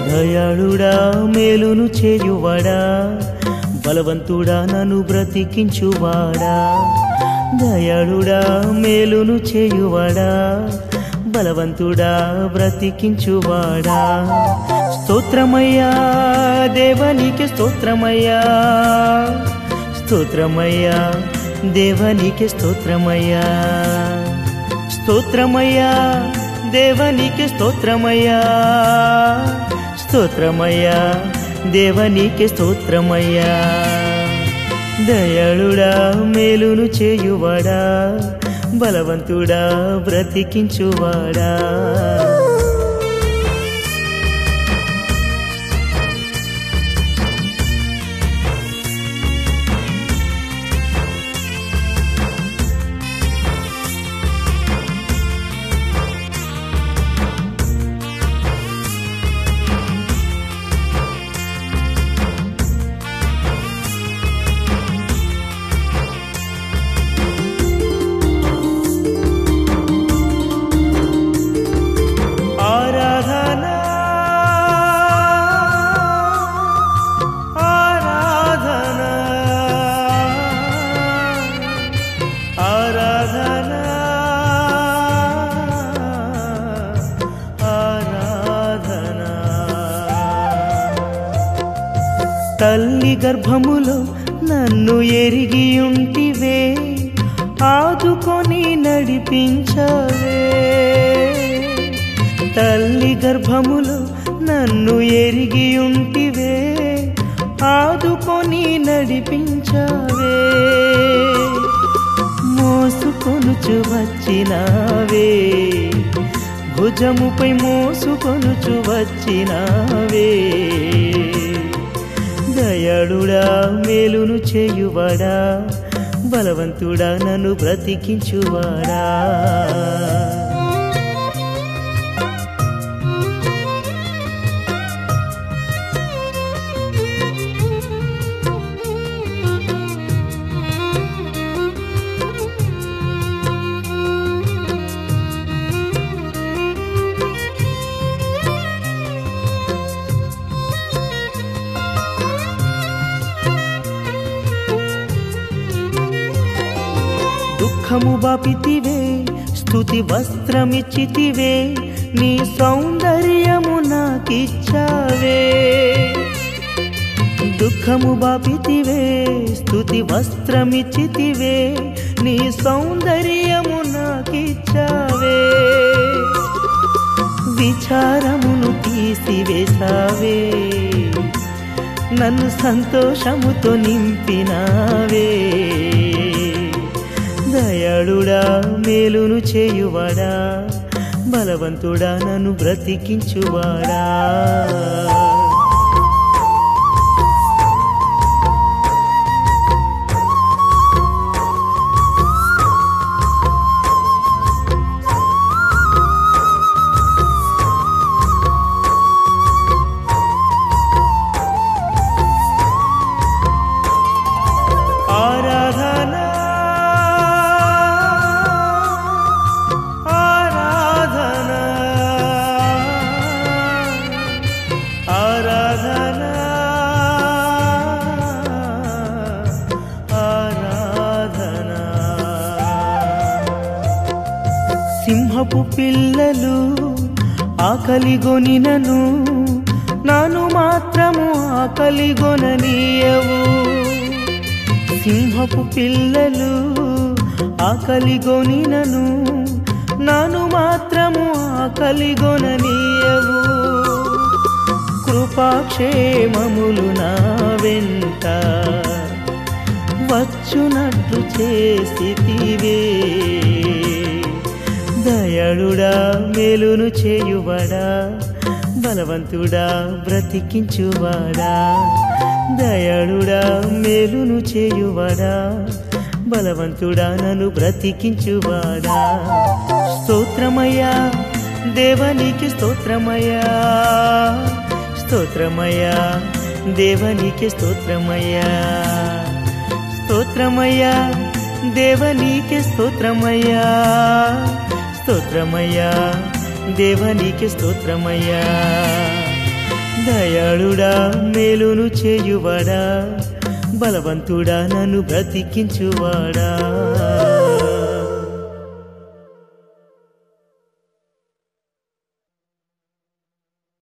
దయాళుడా మేలును చేయువాడా బలవంతుడా నన్ను బ్రతికించువాడా దయాళుడా మేలును చేయువాడా బలవంతుడా బ్రతికించువాడా స్తోత్రమయ్యా దేవనికి స్తోత్రమయ్యా స్తోత్రమయ్యా దేవనికి స్తోత్రమయ్యా స్తోత్రమయ్యా దేవనికి స్తోత్రమయ్యా స్తోత్రమయ్యా దేవనికి స్తోత్రమయ్యా దయాళుడా మేలును చేయువాడా బలవంతుడా బ్రతికించువాడా ఆరాధన ఆరాధన ఆరాధన ఆరాధన తల్లి గర్భములో నన్ను ఎరిగి ఉంటివే ఆదుకొని నడిపించవే తల్లి గర్భములో నన్ను ఎరిగి ఉంటివే ఆదుకొని నడిపించవే మోసుకొనుచు వచ్చినావే భుజముపై మోసుకొనుచు వచ్చినావే దయాళుడా మేలును చేయువాడా బలవంతుడా నన్ను బ్రతికించువాడా దుఃఖము బాపితివే స్తుతి వస్త్రమిచ్చితివే నీ సౌందర్యము నాకిచ్చావే దుఃఖము బాపితివే స్తుతి వస్త్రమిచ్చితివే నీ సౌందర్యము నాకిచ్చావే విచారమును తీసివేసావే నన్ను సంతోషముతో నింపినావే దయాళుడా మేలును చేయువాడా బలవంతుడా నన్ను బ్రతికించువాడా ఆరాధన ఆరాధన ఆరాధన ఆరాధన సింహపు పిల్లలు ఆకలిగొనినను నాను మాత్రము ఆకలిగొననీయవు సింహపు పిల్లలు ఆకలిగొనినను నాను మాత్రము ఆకలిగొననీయవు కృపాక్షేమములు నా వెంట వచ్చునట్లు చేసితివే దయాళుడా మేలును చేయువాడా బలవంతుడా బ్రతికించువాడా దయాళుడా మేలును చేయువాడా బలవంతుడా నన్ను బ్రతికించువాడా స్తోత్రమయ్యా దేవనికి స్తోత్రమయ్యా స్తోత్రమయ్యా దేవనికి స్తోత్రమయ్యా స్తోత్రమయ్యా దేవనికి స్తోత్రమయ్యా స్తోత్రమయ్యా దేవనికి స్తోత్రమయ్యా దయాళుడా మేలును చేయువాడా బలవంతుడా నన్ను బ్రతికించువాడా